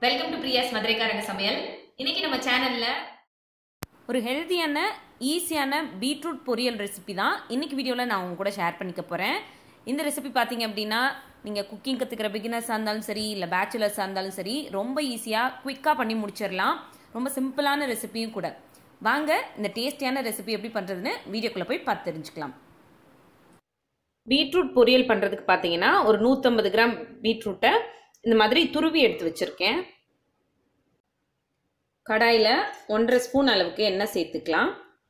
welcome to பிரியாஸ் மதுரைக்காரங்க சமையல் இன்னைக்கு நம்ம சேனல்ல ஒரு ஹெல்த்தியான ஈஸியான பீட்ரூட் பொரியல் ரெசிபி தான் இன்னைக்கு வீடியோவில் நான் உங்க கூட ஷேர் பண்ணிக்க போகிறேன் இந்த ரெசிபி பார்த்தீங்க அப்படின்னா நீங்கள் குக்கிங் கற்றுக்கிற பிகினர்ஸாக இருந்தாலும் சரி இல்லை பேச்சுலர்ஸாக இருந்தாலும் சரி ரொம்ப ஈஸியாக குயிக்காக பண்ணி முடிச்சிடலாம் ரொம்ப சிம்பிளான ரெசிபியும் கூட வாங்க இந்த டேஸ்டியான ரெசிபி எப்படி பண்ணுறதுன்னு வீடியோக்குள்ளே போய் பார்த்து தெரிஞ்சுக்கலாம் பீட்ரூட் பொரியல் பண்ணுறதுக்கு பார்த்தீங்கன்னா ஒரு நூற்றம்பது கிராம் பீட்ரூட்டை இந்த மாதிரி துருவி எடுத்து வச்சுருக்கேன் கடாயில் ஒன்றரை ஸ்பூன் அளவுக்கு எண்ணெய் சேர்த்துக்கலாம்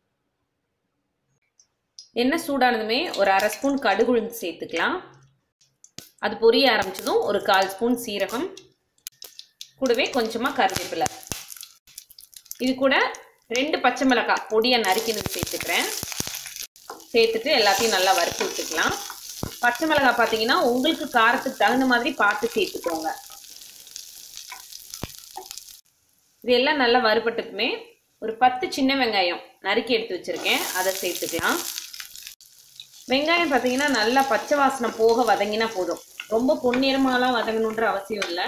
எண்ணெய் சூடானதுமே ஒரு அரை ஸ்பூன் கடுகு உளுந்து சேர்த்துக்கலாம் அது பொரிய ஆரம்பிச்சதும் ஒரு கால் ஸ்பூன் சீரகம் கூடவே கொஞ்சமாக கருவேப்பிலை இது கூட ரெண்டு பச்சை மிளகாய் பொடியை நறுக்கினது சேர்த்துக்கிறேன் சேர்த்துட்டு எல்லாத்தையும் நல்லா வறுத்து விட்டுக்கலாம் பச்சை மிளகாய் பார்த்தீங்கன்னா உங்களுக்கு காரத்துக்கு தகுந்த மாதிரி பார்த்து சேர்த்துக்கோங்க இது எல்லாம் நல்லா வறுபட்டதுமே ஒரு பத்து சின்ன வெங்காயம் நறுக்கி எடுத்து வச்சுருக்கேன் அதை சேர்த்துக்கலாம் வெங்காயம் பார்த்தீங்கன்னா நல்லா பச்சை வாசனை போக வதங்கினா போதும் ரொம்ப பொன்னிறமாலாம் வதங்கணுன்ற அவசியம் இல்லை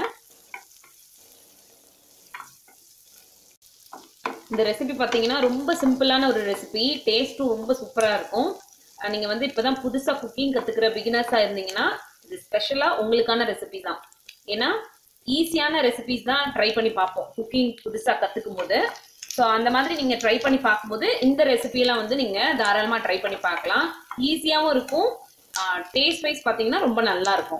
இந்த ரெசிபி பார்த்தீங்கன்னா ரொம்ப சிம்பிளான ஒரு ரெசிபி டேஸ்ட்டும் ரொம்ப சூப்பராக இருக்கும் நீங்கள் வந்து இப்போ தான் புதுசாக குக்கிங் கற்றுக்கிற பிகினர்ஸாக இருந்தீங்கன்னா இது ஸ்பெஷலாக உங்களுக்கான ரெசிபி தான் ஏன்னா ஈஸியான ரெசிபிஸ் தான் ட்ரை பண்ணி பார்ப்போம் குக்கிங் புதுசாக கற்றுக்கும் போது ஸோ அந்த மாதிரி நீங்கள் ட்ரை பண்ணி பார்க்கும்போது இந்த ரெசிபியெல்லாம் வந்து நீங்கள் தாராளமாக ட்ரை பண்ணி பார்க்கலாம் ஈஸியாகவும் இருக்கும் டேஸ்ட் வைஸ் பார்த்தீங்கன்னா ரொம்ப நல்லா இருக்கும்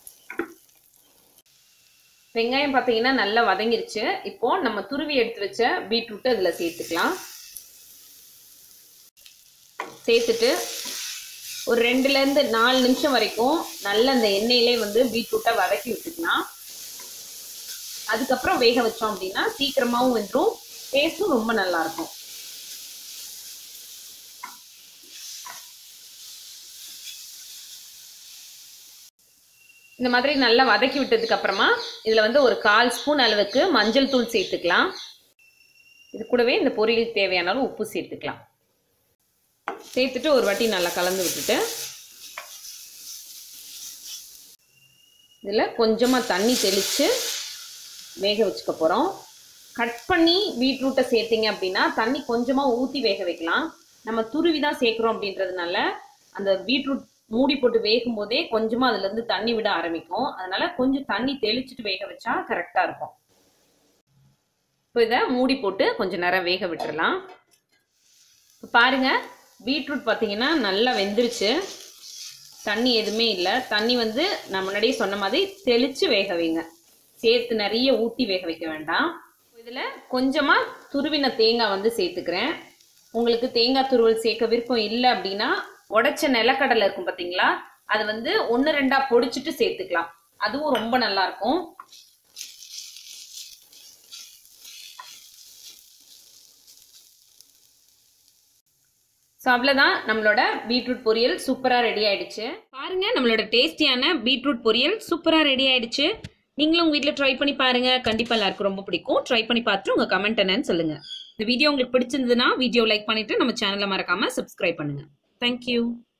வெங்காயம் பார்த்தீங்கன்னா நல்லா வதங்கிருச்சு இப்போ நம்ம துருவி எடுத்து வச்ச பீட்ரூட்டை இதில் சேர்த்துக்கலாம் சேர்த்துட்டு ஒரு ரெண்டுலேருந்து நாலு நிமிஷம் வரைக்கும் நல்ல அந்த எண்ணெயிலே வந்து பீட்ரூட்டை வதக்கி விட்டுக்கலாம் அதுக்கப்புறம் வேக வச்சோம் அப்படின்னா சீக்கிரமாகவும் வெந்துடும் டேஸ்ட்டும் ரொம்ப நல்லா இருக்கும் இந்த மாதிரி நல்லா வதக்கி விட்டதுக்கு அப்புறமா இதில் வந்து ஒரு கால் ஸ்பூன் அளவுக்கு மஞ்சள் தூள் சேர்த்துக்கலாம் இது கூடவே இந்த பொரியலுக்கு தேவையான அளவு உப்பு சேர்த்துக்கலாம் சேர்த்துட்டு ஒரு வாட்டி நல்லா கலந்து விட்டுட்டு இதில் கொஞ்சமாக தண்ணி தெளித்து வேக வச்சுக்க போகிறோம் கட் பண்ணி பீட்ரூட்டை சேர்த்திங்க அப்படின்னா தண்ணி கொஞ்சமாக ஊற்றி வேக வைக்கலாம் நம்ம துருவி தான் சேர்க்குறோம் அப்படின்றதுனால அந்த பீட்ரூட் மூடி போட்டு வேகும் போதே கொஞ்சமாக அதுலேருந்து தண்ணி விட ஆரம்பிக்கும் அதனால கொஞ்சம் தண்ணி தெளிச்சுட்டு வேக வச்சா கரெக்டாக இருக்கும் இப்போ இதை மூடி போட்டு கொஞ்சம் நேரம் வேக விட்டுறலாம் இப்போ பாருங்க பீட்ரூட் பார்த்தீங்கன்னா நல்லா வெந்துருச்சு தண்ணி எதுவுமே இல்லை தண்ணி வந்து நான் முன்னாடியே சொன்ன மாதிரி தெளித்து வேக வைங்க சேர்த்து நிறைய ஊற்றி வேக வைக்க வேண்டாம் இதில் கொஞ்சமாக துருவின தேங்காய் வந்து சேர்த்துக்கிறேன் உங்களுக்கு தேங்காய் துருவல் சேர்க்க விருப்பம் இல்லை அப்படின்னா உடைச்ச நிலக்கடலை இருக்கும் பார்த்தீங்களா அது வந்து ஒன்று ரெண்டா பொடிச்சிட்டு சேர்த்துக்கலாம் அதுவும் ரொம்ப நல்லா இருக்கும் ஸோ அவ்வளோதான் நம்மளோட பீட்ரூட் பொரியல் சூப்பராக ரெடி ஆயிடுச்சு பாருங்க நம்மளோட டேஸ்டியான பீட்ரூட் பொரியல் சூப்பராக ரெடி ஆயிடுச்சு நீங்களும் உங்கள் வீட்டில் ட்ரை பண்ணி பாருங்க கண்டிப்பாக எல்லாருக்கும் ரொம்ப பிடிக்கும் ட்ரை பண்ணி பார்த்துட்டு உங்கள் கமெண்ட் என்னன்னு சொல்லுங்க இந்த வீடியோ உங்களுக்கு பிடிச்சிருந்ததுன்னா வீடியோ லைக் பண்ணிட்டு நம்ம சேனலை மறக்காம சப்ஸ்கிரைப் பண்ணுங்க தேங்க்யூ